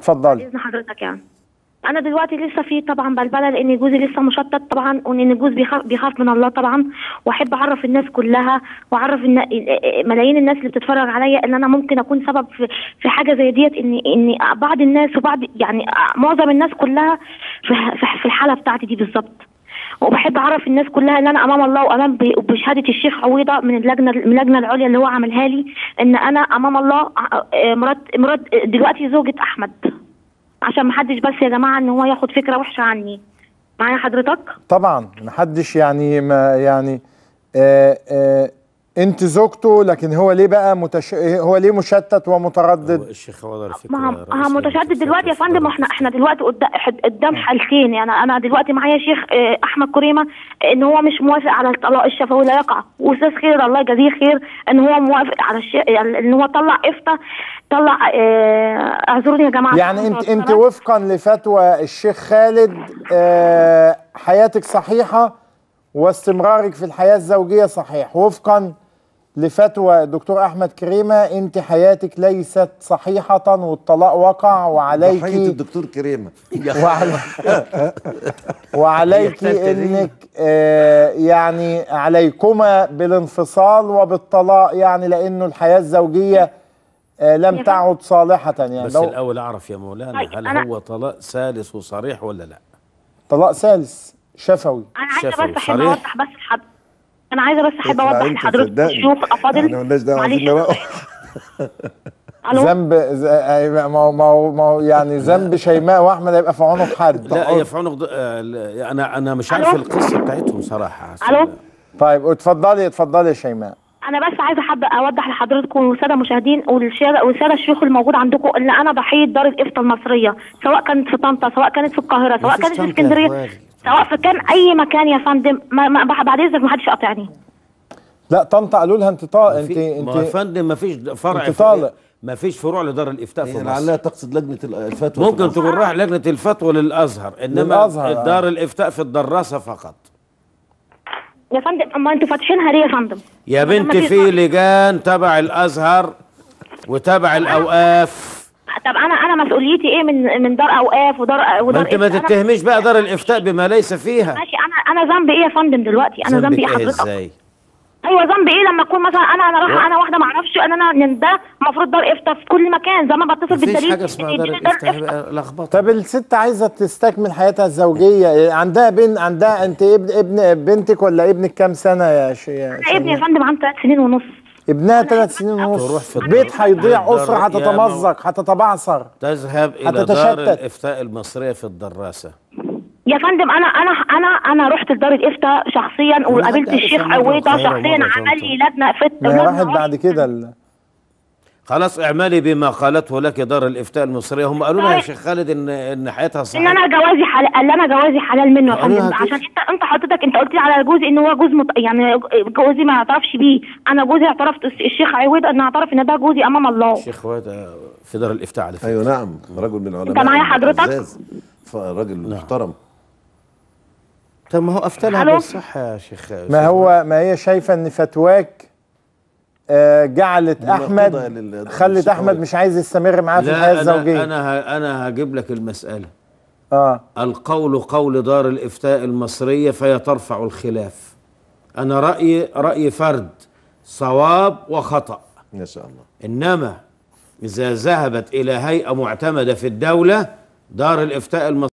اتفضلي باذن حضرتك يعني انا دلوقتي لسه في طبعا بلبله لان جوزي لسه مشطط طبعا وان جوزي بيخاف, بيخاف من الله طبعا واحب اعرف الناس كلها واعرف ان ملايين الناس اللي بتتفرج عليا ان انا ممكن اكون سبب في, في حاجه زي ديت ان ان بعض الناس وبعض يعني معظم الناس كلها في في- في الحاله بتاعتي دي بالظبط وبحب اعرف الناس كلها ان انا امام الله وامام ب- بشهاده الشيخ عويضه من اللجنه من اللجنه العليا اللي هو عاملها لي ان انا امام الله ع- آه، مرات مرات دلوقتي زوجة احمد عشان محدش بس يا جماعه ان هو ياخد فكره وحشه عني معايا حضرتك طبعا محدش يعني ما يعني آه آه انت زوجته لكن هو ليه بقى متش... هو ليه مشتت ومتردد الشيخ عوض على فكره ما رئيس ها متشدد لجنة دلوقتي يا الفتوى فندم احنا احنا دلوقتي قدام قدام حالتين يعني انا دلوقتي معايا شيخ اه، احمد كريمه ان هو مش موافق على الطلاق الشفوي لا يقع واستاذ خير الله يجازيه خير ان هو موافق على الشيء ان هو طلع افتى طلع اه، اعذروني يا جماعه يعني انت انت وفقا لفتوى الشيخ خالد آه حياتك صحيحه واستمرارك في الحياه الزوجيه صحيح وفقا لفتوى الدكتور احمد كريمه انت حياتك ليست صحيحه والطلاق وقع ضحيه وعليك الدكتور كريمه وعلى وعليك انك آه يعني عليكما بالانفصال وبالطلاق يعني لانه الحياه الزوجيه آه لم تعد صالحه يعني بس لو الاول اعرف يا مولانا طيب، هل أنا- هو طلاق ثالث وصريح ولا لا طلاق ثالث شفوي انا عايزه شفوي بس احب صريح. اوضح بس لحد انا عايزه بس احب اطلع اوضح انت لحضرتك صدقني. الشيوخ احنا افاضل مالناش دعوه معلش عايزين نروح الو ذنب ز- أيوة، ما هو ما هو ما هو يعني ذنب شيماء واحمد هيبقى في عنق حد لا هي في عنق ض- آه، لا، انا انا مش عارف ألو؟ القصه بتاعتهم صراحه الو طيب اتفضلي اتفضلي يا شيماء انا بس عايزه حابه اوضح لحضراتكم والساده المشاهدين والشارع والساده الشيوخ الموجود عندكم ان انا ضحيه دار الافتاء المصريه سواء كانت في طنطا سواء كانت في القاهره سواء مفيش كانت في طنطا يا اسكندريه أخواتي. سواء في كان اي مكان يا فندم ما ما بعد اذنك ما حدش يقاطعني لا طنطا قالوا لها انت طا... انت في- ما هو يا انت فندم ما فيش فرع أنت في- طالق. ما فيش فروع لدار الافتاء في هي مصر لعلها تقصد لجنه الفتوى ممكن في تكون راح لجنه الفتوى للازهر انما للأزهر، آه. دار الافتاء في الدراسه فقط يا فندم اما انتوا فاتحينها ليه يا فندم يا ما بنتي فيش في لجان تبع الازهر وتبع الاوقاف طب انا انا مسؤوليتي ايه من من دار اوقاف ودار ما ودار انت ما إفتاء؟ أنا- تتهميش بقى دار الافتاء بما ليس فيها ماشي انا انا ذنبي ايه يا فندم دلوقتي انا ذنبي ايه ذنبك ايه حضرتك ازاي ايوه ذنبي ايه لما اكون مثلا انا انا رايحه انا واحده ما اعرفش ان انا إن ده المفروض دار افتاء في كل مكان زي ما بتصل مفيش بالدليل حاجه اسمها إن دار دي الافتاء يبقى لخبطه طب الست عايزه تستكمل حياتها الزوجيه عندها بن عندها انت ابن ابن بنتك ولا ابنك كام سنه يا ش... يا أنا ابني يا شيماء؟ فندم عنده ثلاث سنين ونص ابنها ثلاث سنين تروح ونص في البيت الدار- هيضيع الدار- اسره يا هتتمزق هتتبعثر تذهب الى دار هتتشتت. الافتاء المصريه في الدراسه يا فندم انا انا انا انا رحت لدار الافتاء شخصيا وقابلت حد الشيخ عرف مرة عويضه وخير شخصيا مرة عمل لي طنطا. لجنه فت ما هي لجنة راحت بعد كده ال... خلاص اعملي بما قالته لك دار الافتاء المصريه هم قالوا لها يا شيخ خالد ان ان حياتها ان صحيحه انا جوازي حلال قال لي انا جوازي حلال منه يا قالوا فندم لها كده؟ عشان انت انت حضرتك انت قلت لي على جوزي ان هو جوز مت... يعني جوزي ما اعترفش بيه انا جوزي اعترفت الشيخ عويضه ان اعترف ان ده جوزي امام الله الشيخ واد في دار الافتاء على فكره ايوه نعم رجل من العلماء معايا حضرتك؟ العزاز. فراجل محترم طب ما هو افتلها ألو؟ بالصح يا شيخ ما هو ما هي شايفه ان فتواك آه، جعلت مناقضة احمد لل- خلت للشيخ احمد عويض. مش عايز يستمر معاه في لا الحياه أنا, الزوجيه انا ه- انا هجيب لك المساله اه القول قول دار الافتاء المصريه فهي ترفع الخلاف انا رايي راي فرد صواب وخطا ما شاء الله انما اذا ذهبت الى هيئه معتمده في الدوله دار الافتاء المصريه